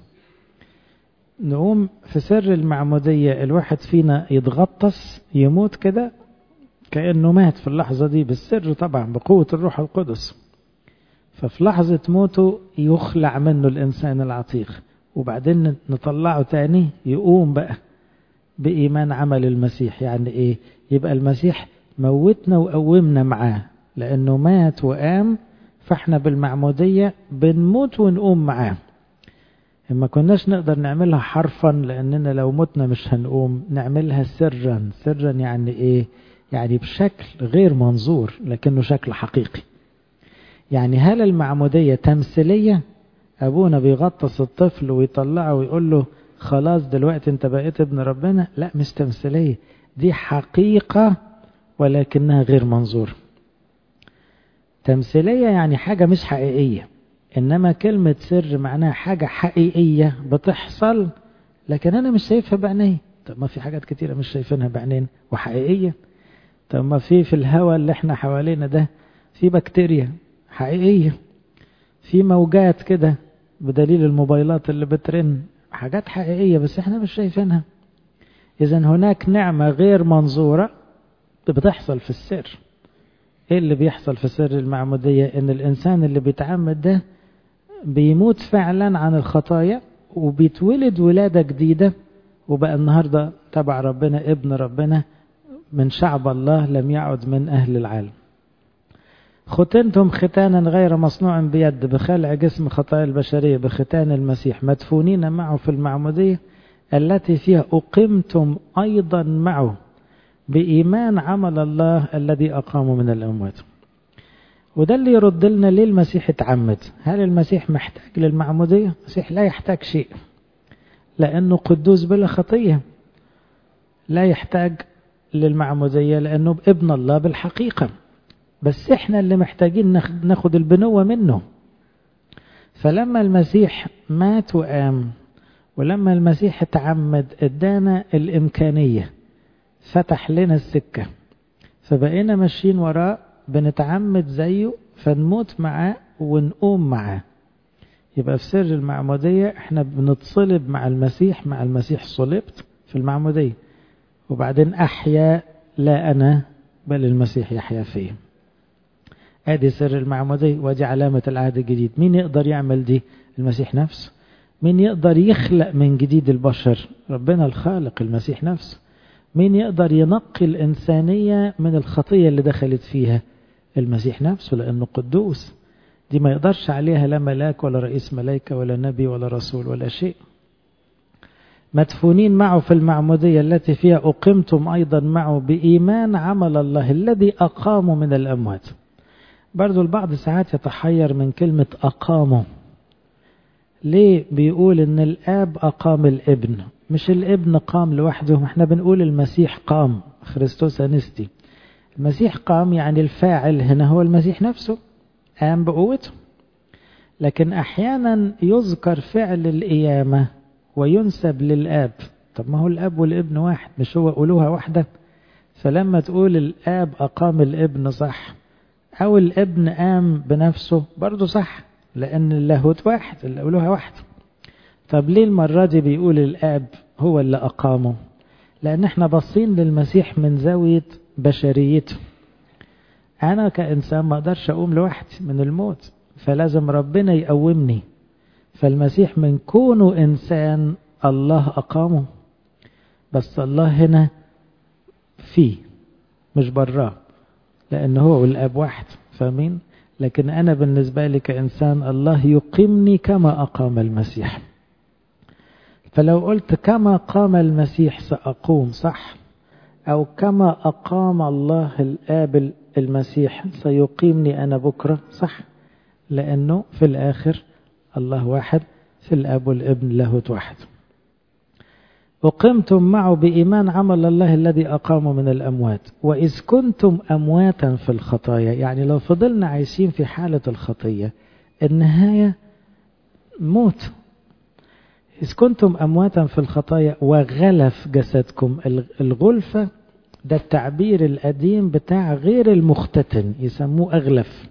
نقوم في سر المعمودية الواحد فينا يتغطس يموت كده كأنه مات في اللحظة دي بالسر طبعا بقوة الروح القدس ففي لحظة موته يخلع منه الإنسان العتيق وبعدين نطلعه تاني يقوم بقى بإيمان عمل المسيح يعني إيه يبقى المسيح موتنا وقومنا معاه لأنه مات وقام فاحنا بالمعمودية بنموت ونقوم معاه ما كناش نقدر نعملها حرفا لأننا لو متنا مش هنقوم نعملها سرا سرا يعني إيه يعني بشكل غير منظور لكنه شكل حقيقي يعني هل المعمودية تمثيلية أبونا بيغطس الطفل ويطلعه ويقول له خلاص دلوقتي انت بقيت ابن ربنا لا مش تمثيلية دي حقيقة ولكنها غير منظور تمثيلية يعني حاجة مش حقيقية إنما كلمة سر معناها حاجة حقيقية بتحصل لكن أنا مش شايفها بعيني طب ما في حاجات كتيرة مش شايفينها بعينين وحقيقية طب ما في في الهواء اللي احنا حوالينا ده في بكتيريا حقيقية في موجات كده بدليل الموبايلات اللي بترن حاجات حقيقية بس احنا مش شايفينها إذا هناك نعمة غير منظورة بتحصل في السر ايه اللي بيحصل في سر المعمودية ان الانسان اللي بيتعمد ده بيموت فعلا عن الخطايا وبيتولد ولادة جديدة وبقى النهاردة تبع ربنا ابن ربنا من شعب الله لم يعد من أهل العالم ختنتم ختانا غير مصنوع بيد بخلع جسم خطايا البشرية بختان المسيح مدفونين معه في المعمودية التي فيها أقمتم أيضا معه بإيمان عمل الله الذي أقامه من الأموات وده اللي يرد لنا ليه المسيح اتعمد هل المسيح محتاج للمعمودية المسيح لا يحتاج شيء لأنه قدوس بلا خطية لا يحتاج للمعمودية لأنه ابن الله بالحقيقة بس احنا اللي محتاجين ناخد البنوة منه فلما المسيح مات وقام ولما المسيح اتعمد ادانا الإمكانية فتح لنا السكة فبقينا ماشيين وراه بنتعمد زيه فنموت معاه ونقوم معاه يبقى في سر المعمودية احنا بنتصلب مع المسيح مع المسيح صلبت في المعمودية وبعدين أحيا لا أنا بل المسيح يحيا فيه ادي سر المعمودية ودي علامة العهد الجديد مين يقدر يعمل دي المسيح نفسه مين يقدر يخلق من جديد البشر ربنا الخالق المسيح نفسه مين يقدر ينقي الإنسانية من الخطية اللي دخلت فيها المسيح نفسه لأنه قدوس دي ما يقدرش عليها لا ملاك ولا رئيس ملائكة ولا نبي ولا رسول ولا شيء مدفونين معه في المعمودية التي فيها أقمتم أيضا معه بإيمان عمل الله الذي أقاموا من الأموات برضو البعض ساعات يتحير من كلمة أقاموا ليه بيقول ان الاب اقام الابن مش الابن قام لوحده احنا بنقول المسيح قام خريستوس انستي المسيح قام يعني الفاعل هنا هو المسيح نفسه قام بقوته لكن احيانا يذكر فعل القيامة وينسب للاب طب ما هو الاب والابن واحد مش هو ألوهة واحدة فلما تقول الاب اقام الابن صح او الابن قام بنفسه برضه صح لأن اللاهوت واحد الألوهة واحد طب ليه المرة دي بيقول الآب هو اللي أقامه لأن احنا باصين للمسيح من زاوية بشريته أنا كإنسان ما أقدرش أقوم لوحدي من الموت فلازم ربنا يقومني فالمسيح من كونه إنسان الله أقامه بس الله هنا فيه مش براه لأن هو والآب واحد فاهمين؟ لكن أنا بالنسبة لي كإنسان الله يقيمني كما أقام المسيح فلو قلت كما قام المسيح سأقوم صح أو كما أقام الله الآب المسيح سيقيمني أنا بكرة صح لأنه في الآخر الله واحد في الآب والابن له واحد أقمتم معه بإيمان عمل الله الذي أقامه من الأموات وإذ كنتم أمواتا في الخطايا يعني لو فضلنا عايشين في حالة الخطية النهاية موت إذ كنتم أمواتا في الخطايا وغلف جسدكم الغلفة ده التعبير القديم بتاع غير المختتن يسموه أغلف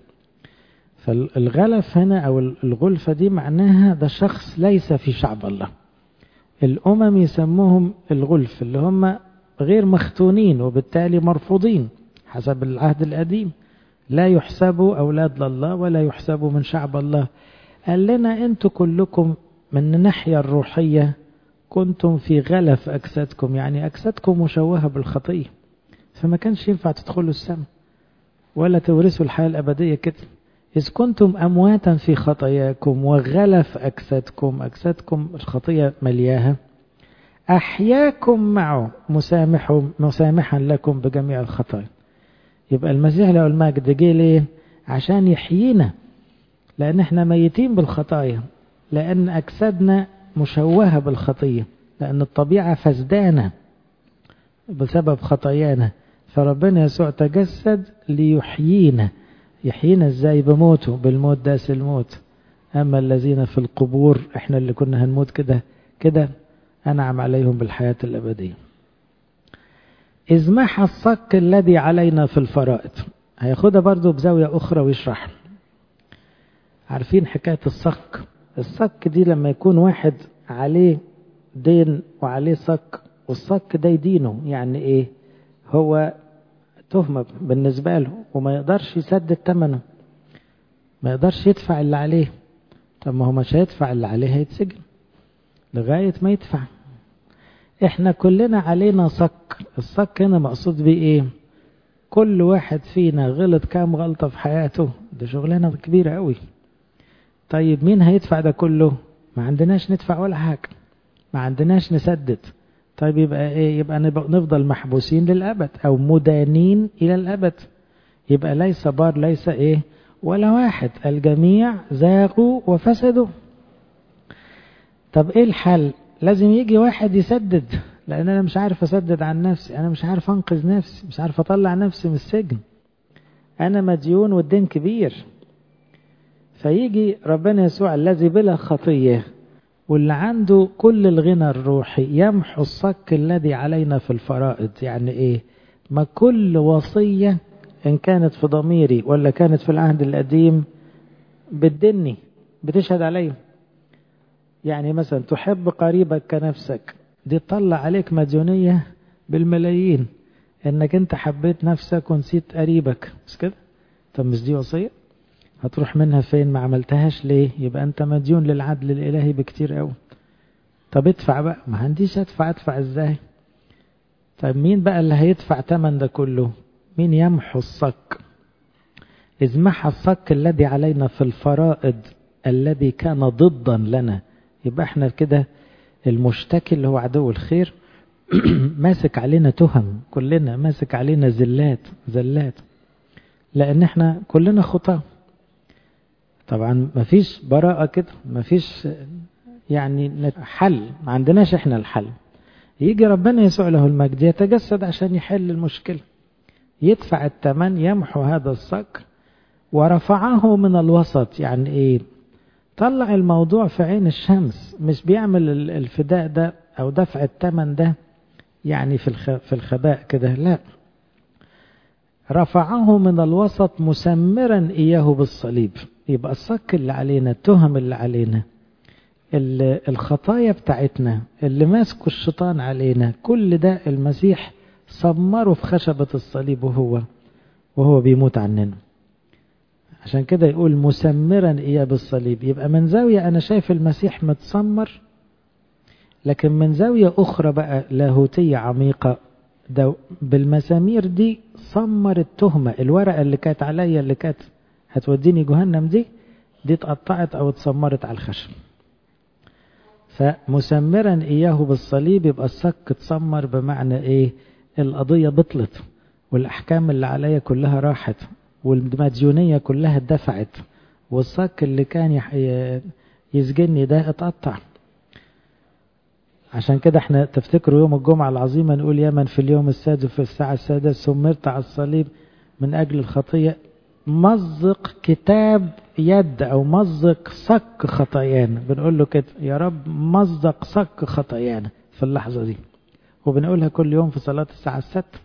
فالغلف هنا أو الغلفة دي معناها ده شخص ليس في شعب الله الأمم يسموهم الغلف اللي هم غير مختونين وبالتالي مرفوضين حسب العهد القديم لا يحسبوا أولاد لله ولا يحسبوا من شعب الله قال لنا أنتوا كلكم من الناحية الروحية كنتم في غلف أجسادكم يعني أجسادكم مشوهة بالخطية فما كانش ينفع تدخلوا السماء ولا تورثوا الحياة الأبدية كده إذ كنتم أمواتا في خطاياكم وغلف أجسادكم أجسادكم الخطية ملياها أحياكم معه مسامح مسامحا لكم بجميع الخطايا يبقى المسيح له المجد جه ليه عشان يحيينا لأن احنا ميتين بالخطايا لأن أجسادنا مشوهة بالخطية لأن الطبيعة فسدانة بسبب خطايانا فربنا يسوع تجسد ليحيينا يحيينا ازاي بموته بالموت داس الموت اما الذين في القبور احنا اللي كنا هنموت كده كده انعم عليهم بالحياة الابدية اذ محى الصك الذي علينا في الفرائض هياخدها برضو بزاوية اخرى ويشرح عارفين حكاية الصك الصك دي لما يكون واحد عليه دين وعليه صك والصك ده يدينه يعني ايه هو تهمة بالنسبة له وما يقدرش يسدد ثمنه ما يقدرش يدفع اللي عليه طب ما هو مش هيدفع اللي عليه هيتسجن لغاية ما يدفع احنا كلنا علينا صك الصك هنا مقصود بيه ايه كل واحد فينا غلط كام غلطة في حياته ده شغلانة كبيرة قوي طيب مين هيدفع ده كله ما عندناش ندفع ولا حاجة ما عندناش نسدد طيب يبقى ايه يبقى نفضل محبوسين للأبد أو مدانين إلى الأبد يبقى ليس بار ليس ايه ولا واحد الجميع زاغوا وفسدوا طب ايه الحل لازم يجي واحد يسدد لان انا مش عارف اسدد عن نفسي انا مش عارف انقذ نفسي مش عارف اطلع نفسي من السجن انا مديون والدين كبير فيجي ربنا يسوع الذي بلا خطيه واللي عنده كل الغنى الروحي يمحو الصك الذي علينا في الفرائض يعني ايه ما كل وصية ان كانت في ضميري ولا كانت في العهد القديم بتدني بتشهد علي يعني مثلا تحب قريبك كنفسك دي تطلع عليك مديونية بالملايين انك انت حبيت نفسك ونسيت قريبك مش كده طب مش دي وصيه هتروح منها فين ما عملتهاش ليه يبقى انت مديون للعدل الالهي بكتير قوي طب ادفع بقى ما عنديش ادفع ادفع ازاي طيب مين بقى اللي هيدفع تمن ده كله مين يمحو الصك إذ محى الصك الذي علينا في الفرائض الذي كان ضدا لنا يبقى احنا كده المشتكي اللي هو عدو الخير ماسك علينا تهم كلنا ماسك علينا زلات زلات لان احنا كلنا خطاه طبعا مفيش براءة كده مفيش يعني حل ما عندناش احنا الحل يجي ربنا يسوع له المجد يتجسد عشان يحل المشكلة يدفع الثمن يمحو هذا الصك ورفعه من الوسط يعني ايه طلع الموضوع في عين الشمس مش بيعمل الفداء ده او دفع الثمن ده يعني في في الخباء كده لا رفعه من الوسط مسمرا اياه بالصليب يبقى الصك اللي علينا التهم اللي علينا الخطايا بتاعتنا اللي ماسكه الشيطان علينا كل ده المسيح سمره في خشبة الصليب وهو وهو بيموت عننا عشان كده يقول مسمرا إياه بالصليب يبقى من زاوية أنا شايف المسيح متسمر لكن من زاوية أخرى بقى لاهوتية عميقة ده بالمسامير دي سمر التهمة الورقة اللي كانت عليا اللي كانت هتوديني جهنم دي دي اتقطعت أو اتسمرت على الخشب فمسمرا إياه بالصليب يبقى الصك اتسمر بمعنى إيه القضية بطلت والأحكام اللي عليا كلها راحت والمديونية كلها اتدفعت والصك اللي كان يسجني ده اتقطع عشان كده احنا تفتكروا يوم الجمعة العظيمة نقول يا من في اليوم السادس في الساعة السادسة سمرت على الصليب من أجل الخطية مزق كتاب يد أو مزق صك خطايانا بنقول له كده يا رب مزق صك خطايانا في اللحظة دي وبنقولها كل يوم في صلاة الساعة الستة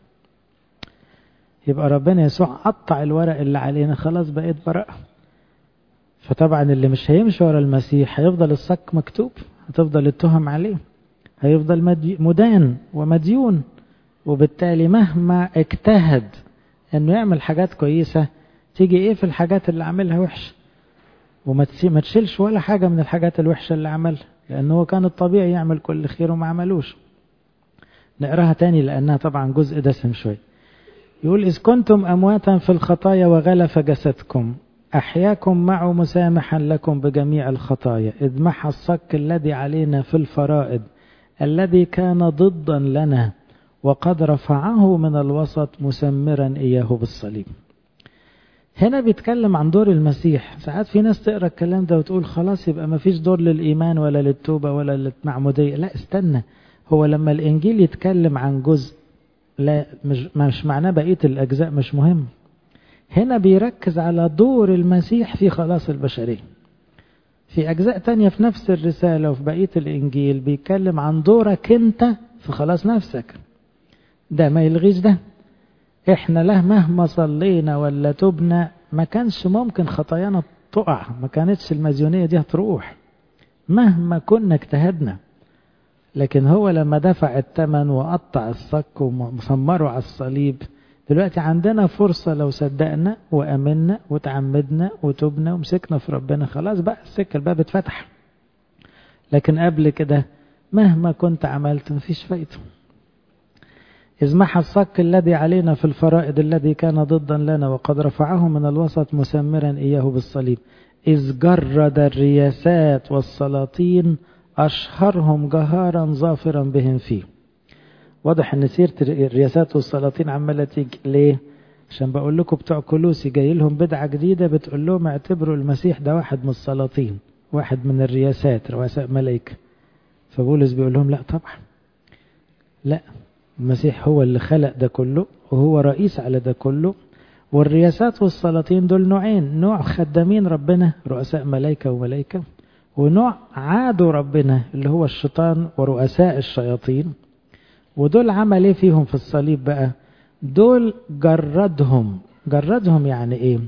يبقى ربنا يسوع قطع الورق اللي علينا خلاص بقيت براءة فطبعا اللي مش هيمشي ورا المسيح هيفضل الصك مكتوب هتفضل التهم عليه هيفضل مدان ومديون وبالتالي مهما اجتهد انه يعمل حاجات كويسة تيجي ايه في الحاجات اللي عملها وحشة وما تشيلش ولا حاجة من الحاجات الوحشة اللي عملها لأنه هو كان الطبيعي يعمل كل خير وما عملوش نقراها تاني لأنها طبعا جزء دسم شوي يقول إذ كنتم أمواتا في الخطايا وغلف جسدكم أحياكم معه مسامحا لكم بجميع الخطايا إذ محى الصك الذي علينا في الفرائض الذي كان ضدا لنا وقد رفعه من الوسط مسمرا إياه بالصليب هنا بيتكلم عن دور المسيح ساعات في ناس تقرا الكلام ده وتقول خلاص يبقى ما فيش دور للإيمان ولا للتوبة ولا للمعمودية لا استنى هو لما الإنجيل يتكلم عن جزء لا مش, مش معناه بقية الأجزاء مش مهم هنا بيركز على دور المسيح في خلاص البشرية في أجزاء تانية في نفس الرسالة وفي بقية الإنجيل بيتكلم عن دورك أنت في خلاص نفسك ده ما يلغيش ده احنا له مهما صلينا ولا تبنا ما كانش ممكن خطايانا تقع ما كانتش المديونية دي هتروح مهما كنا اجتهدنا لكن هو لما دفع الثمن وقطع الصك ومسمره على الصليب دلوقتي عندنا فرصة لو صدقنا وأمنا وتعمدنا وتبنا ومسكنا في ربنا خلاص بقى السكة الباب اتفتح لكن قبل كده مهما كنت عملت مفيش فايدة إذ محى الصك الذي علينا في الفرائض الذي كان ضدا لنا وقد رفعه من الوسط مسمرا إياه بالصليب إذ جرد الرياسات والسلاطين أشهرهم جهارا ظافرا بهم فيه واضح ان سيره الرياسات والسلاطين عماله تيجي ليه عشان بقول لكم بتوع كلوسي جاي لهم بدعه جديده بتقول لهم اعتبروا المسيح ده واحد من السلاطين واحد من الرياسات رؤساء ملائكه فبولس بيقول لهم لا طبعا لا المسيح هو اللي خلق ده كله وهو رئيس على ده كله والرياسات والسلاطين دول نوعين نوع خدامين ربنا رؤساء ملائكه وملائكه ونوع عادوا ربنا اللي هو الشيطان ورؤساء الشياطين ودول عمل ايه فيهم في الصليب بقى دول جردهم جردهم يعني ايه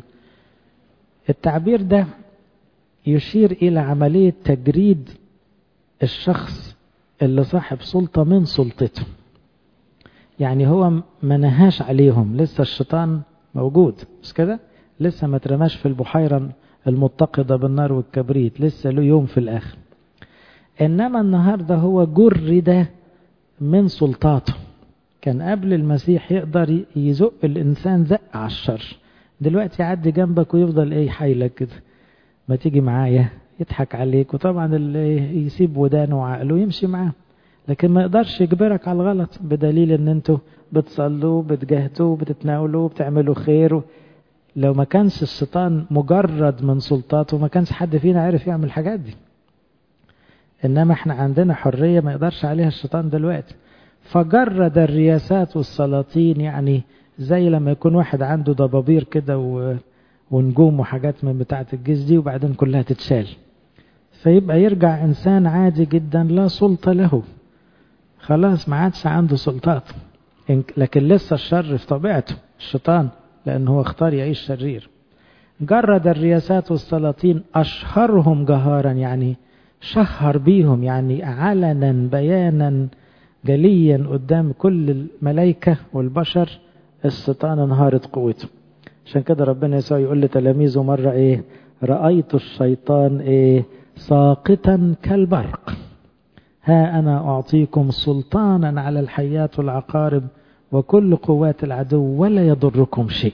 التعبير ده يشير الى عملية تجريد الشخص اللي صاحب سلطة من سلطته يعني هو ما نهاش عليهم لسه الشيطان موجود مش كده لسه ما ترماش في البحيرة المتقدة بالنار والكبريت لسه له يوم في الآخر إنما النهاردة هو جرد من سلطاته كان قبل المسيح يقدر يزق الإنسان زق على الشر دلوقتي يعدي جنبك ويفضل ايه يحايلك كده ما تيجي معايا يضحك عليك وطبعا اللي يسيب ودانه وعقله يمشي معاه لكن ما يقدرش يجبرك على الغلط بدليل ان انتوا بتصلوا بتجاهدوا بتتناولوا بتعملوا خير لو ما كانش الشيطان مجرد من سلطاته ما كانش حد فينا عارف يعمل الحاجات دي انما احنا عندنا حرية ما يقدرش عليها الشيطان دلوقتي فجرد الرياسات والسلاطين يعني زي لما يكون واحد عنده ضبابير كده و... ونجوم وحاجات من بتاعة الجيش دي وبعدين كلها تتشال فيبقى يرجع إنسان عادي جدا لا سلطة له خلاص ما عادش عنده سلطات لكن لسه الشر في طبيعته الشيطان لأنه هو اختار يعيش شرير جرد الرياسات والسلاطين أشهرهم جهارا يعني شهر بيهم يعني علنا بيانا جليا قدام كل الملائكة والبشر الشيطان انهارت قوته عشان كده ربنا يسوع يقول لتلاميذه مرة ايه رأيت الشيطان ايه ساقطا كالبرق ها أنا أعطيكم سلطانا على الحيات والعقارب وكل قوات العدو ولا يضركم شيء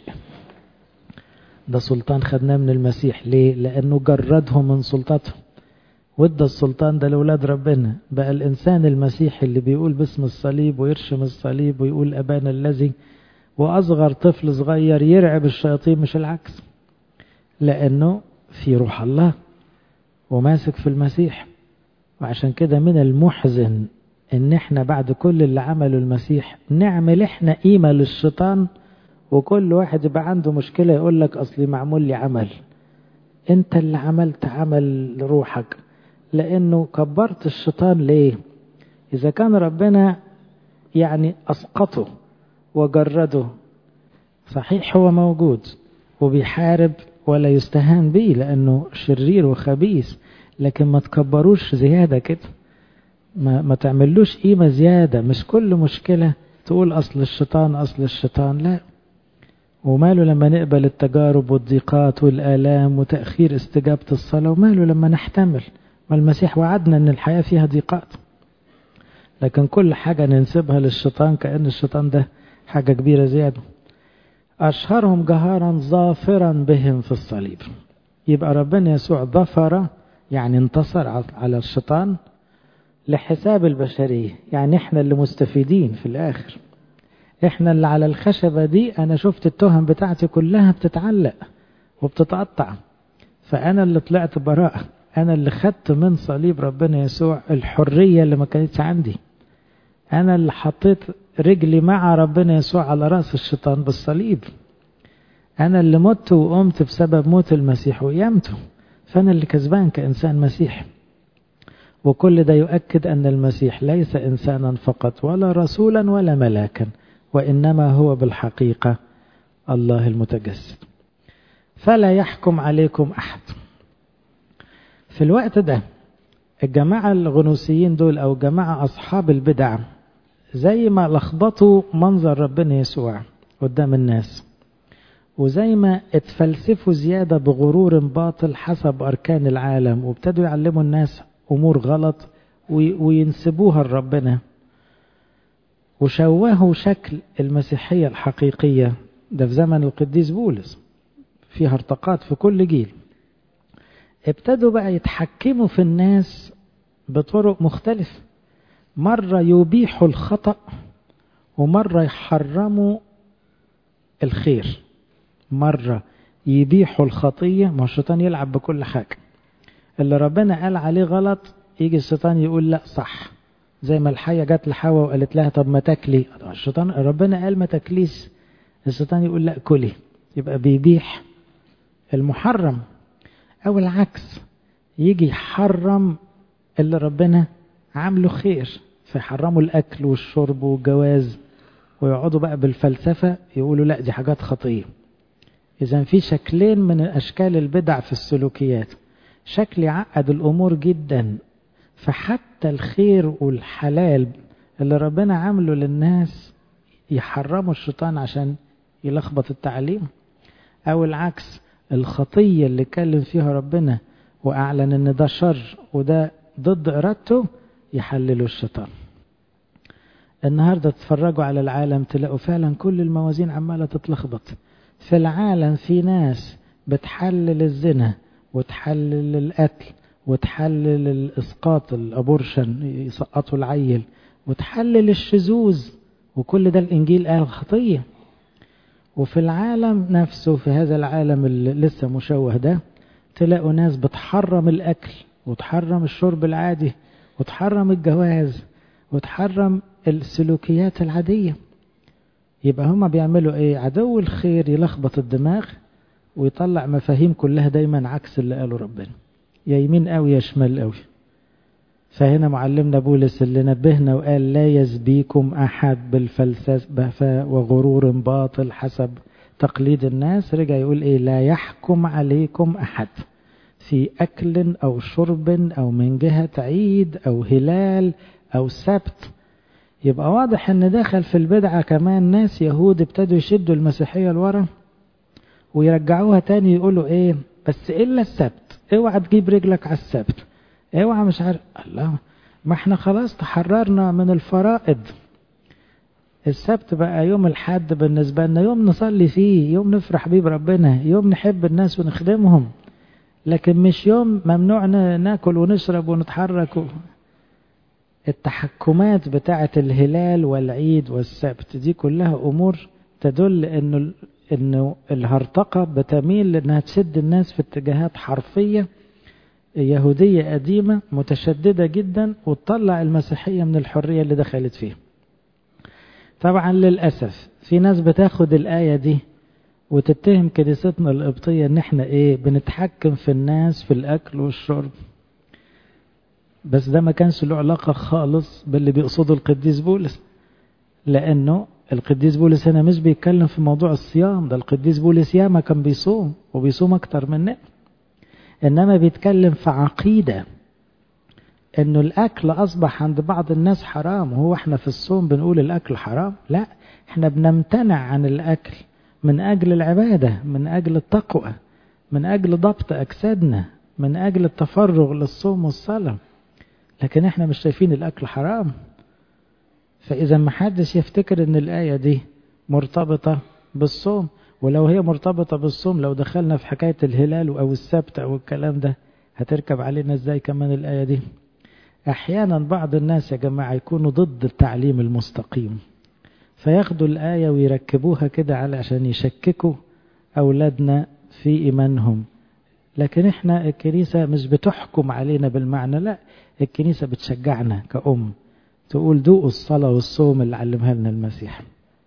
ده سلطان خدناه من المسيح ليه لأنه جردهم من سلطته وادى السلطان ده لأولاد ربنا بقى الإنسان المسيحي اللي بيقول باسم الصليب ويرشم الصليب ويقول أبانا الذي وأصغر طفل صغير يرعب الشياطين مش العكس لأنه في روح الله وماسك في المسيح وعشان كده من المحزن ان احنا بعد كل اللي عمله المسيح نعمل احنا قيمة للشيطان وكل واحد يبقى عنده مشكلة يقول لك اصلي معمول لي عمل انت اللي عملت عمل لروحك لانه كبرت الشيطان ليه اذا كان ربنا يعني اسقطه وجرده صحيح هو موجود وبيحارب ولا يستهان به لانه شرير وخبيث لكن ما تكبروش زيادة كده ما, ما تعملوش قيمة زيادة مش كل مشكلة تقول أصل الشيطان أصل الشيطان لا وماله لما نقبل التجارب والضيقات والآلام وتأخير استجابة الصلاة وماله لما نحتمل ما المسيح وعدنا أن الحياة فيها ضيقات لكن كل حاجة ننسبها للشيطان كأن الشيطان ده حاجة كبيرة زيادة أشهرهم جهارا ظافرا بهم في الصليب يبقى ربنا يسوع ظفر يعني انتصر على الشيطان لحساب البشرية يعني احنا اللي مستفيدين في الآخر احنا اللي على الخشبة دي انا شفت التهم بتاعتي كلها بتتعلق وبتتقطع فانا اللي طلعت براءة انا اللي خدت من صليب ربنا يسوع الحرية اللي ما كانتش عندي انا اللي حطيت رجلي مع ربنا يسوع على رأس الشيطان بالصليب انا اللي مت وقمت بسبب موت المسيح وقيامته فأنا اللي كسبان كإنسان مسيحي وكل ده يؤكد أن المسيح ليس إنسانا فقط ولا رسولا ولا ملاكا وإنما هو بالحقيقة الله المتجسد فلا يحكم عليكم أحد في الوقت ده الجماعة الغنوسيين دول أو جماعة أصحاب البدع زي ما لخبطوا منظر ربنا يسوع قدام الناس وزي ما اتفلسفوا زيادة بغرور باطل حسب أركان العالم وابتدوا يعلموا الناس أمور غلط وينسبوها لربنا وشوهوا شكل المسيحية الحقيقية ده في زمن القديس بولس فيها ارتقاط في كل جيل ابتدوا بقى يتحكموا في الناس بطرق مختلفة مرة يبيحوا الخطأ ومرة يحرموا الخير مرة يبيحوا الخطية ما الشيطان يلعب بكل حاجة اللي ربنا قال عليه غلط يجي الشيطان يقول لا صح زي ما الحية جت لحواء وقالت لها طب ما تاكلي الشيطان ربنا قال ما تاكليش الشيطان يقول لا كلي يبقى بيبيح المحرم او العكس يجي يحرم اللي ربنا عامله خير فيحرموا الاكل والشرب والجواز ويقعدوا بقى بالفلسفة يقولوا لا دي حاجات خطيه إذا في شكلين من أشكال البدع في السلوكيات شكل يعقد الأمور جدا فحتى الخير والحلال اللي ربنا عامله للناس يحرموا الشيطان عشان يلخبط التعليم أو العكس الخطية اللي اتكلم فيها ربنا وأعلن إن ده شر وده ضد إرادته يحلله الشيطان النهاردة تتفرجوا على العالم تلاقوا فعلا كل الموازين عمالة تتلخبط في العالم في ناس بتحلل الزنا وتحلل القتل وتحلل الإسقاط الأبورشن يسقطوا العيل وتحلل الشذوذ وكل ده الإنجيل قال خطية وفي العالم نفسه في هذا العالم اللي لسه مشوه ده تلاقوا ناس بتحرم الأكل وتحرم الشرب العادي وتحرم الجواز وتحرم السلوكيات العادية يبقى هما بيعملوا ايه عدو الخير يلخبط الدماغ ويطلع مفاهيم كلها دايما عكس اللي قاله ربنا يا يمين قوي يا شمال قوي فهنا معلمنا بولس اللي نبهنا وقال لا يزبيكم أحد بالفلسفة وغرور باطل حسب تقليد الناس رجع يقول إيه لا يحكم عليكم أحد في أكل أو شرب أو من جهة عيد أو هلال أو سبت يبقى واضح ان دخل في البدعة كمان ناس يهود ابتدوا يشدوا المسيحية لورا ويرجعوها تاني يقولوا ايه بس الا السبت اوعى تجيب رجلك على السبت اوعى مش عارف الله ما احنا خلاص تحررنا من الفرائض السبت بقى يوم الحد بالنسبة لنا يوم نصلي فيه يوم نفرح بيه بربنا يوم نحب الناس ونخدمهم لكن مش يوم ممنوع ناكل ونشرب ونتحرك و... التحكمات بتاعة الهلال والعيد والسبت دي كلها أمور تدل إنه إنه الهرطقة بتميل إنها تشد الناس في اتجاهات حرفية يهودية قديمة متشددة جدا وتطلع المسيحية من الحرية اللي دخلت فيها. طبعا للأسف في ناس بتاخد الآية دي وتتهم كنيستنا القبطية إن إحنا إيه بنتحكم في الناس في الأكل والشرب. بس ده ما كانش له علاقة خالص باللي بيقصده القديس بولس لأنه القديس بولس هنا مش بيتكلم في موضوع الصيام ده القديس بولس ياما كان بيصوم وبيصوم أكتر مننا إنما بيتكلم في عقيدة إنه الأكل أصبح عند بعض الناس حرام وهو إحنا في الصوم بنقول الأكل حرام لا إحنا بنمتنع عن الأكل من أجل العبادة من أجل التقوى من أجل ضبط أجسادنا من أجل التفرغ للصوم والصلاة لكن احنا مش شايفين الاكل حرام فاذا ما حدش يفتكر ان الايه دي مرتبطه بالصوم ولو هي مرتبطه بالصوم لو دخلنا في حكايه الهلال او السبت او الكلام ده هتركب علينا ازاي كمان الايه دي احيانا بعض الناس يا جماعه يكونوا ضد التعليم المستقيم فياخدوا الايه ويركبوها كده على عشان يشككوا اولادنا في ايمانهم لكن احنا الكنيسة مش بتحكم علينا بالمعنى لا الكنيسة بتشجعنا كأم تقول دوقوا الصلاة والصوم اللي علمها لنا المسيح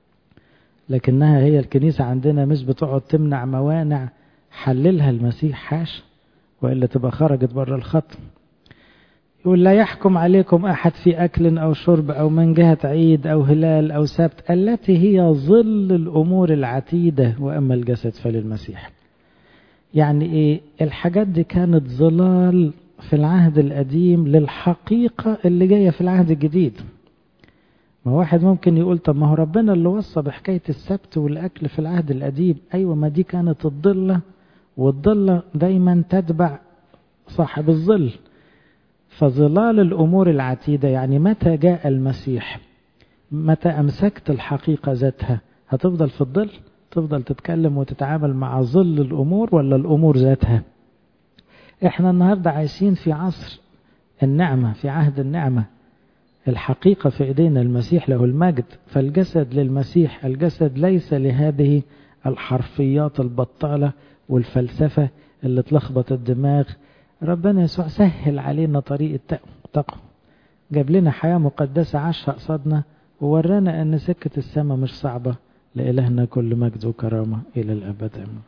لكنها هي الكنيسة عندنا مش بتقعد تمنع موانع حللها المسيح حاش وإلا تبقى خرجت بره الخط يقول لا يحكم عليكم أحد في أكل أو شرب أو من جهة عيد أو هلال أو سبت التي هي ظل الأمور العتيدة وأما الجسد فللمسيح يعني ايه الحاجات دي كانت ظلال في العهد القديم للحقيقة اللي جاية في العهد الجديد ما واحد ممكن يقول طب ما هو ربنا اللي وصى بحكاية السبت والأكل في العهد القديم أيوة ما دي كانت الضلة والضلة دايما تتبع صاحب الظل فظلال الأمور العتيدة يعني متى جاء المسيح متى أمسكت الحقيقة ذاتها هتفضل في الظل تفضل تتكلم وتتعامل مع ظل الأمور ولا الأمور ذاتها احنا النهاردة عايشين في عصر النعمة في عهد النعمة الحقيقة في ايدينا المسيح له المجد فالجسد للمسيح الجسد ليس لهذه الحرفيات البطالة والفلسفة اللي تلخبط الدماغ ربنا يسوع سهل علينا طريق التقوى جاب لنا حياة مقدسة عاشها قصادنا وورانا ان سكة السماء مش صعبة لإلهنا كل مجد وكرامة إلى الأبد أمين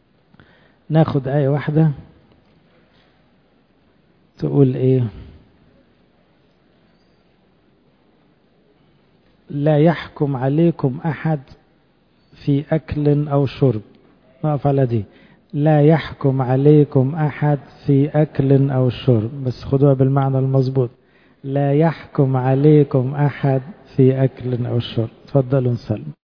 ناخد آية واحدة تقول إيه لا يحكم عليكم أحد في أكل أو شرب نقف على دي لا يحكم عليكم أحد في أكل أو شرب بس خدوها بالمعنى المظبوط لا يحكم عليكم أحد في أكل أو شرب تفضلوا نصلي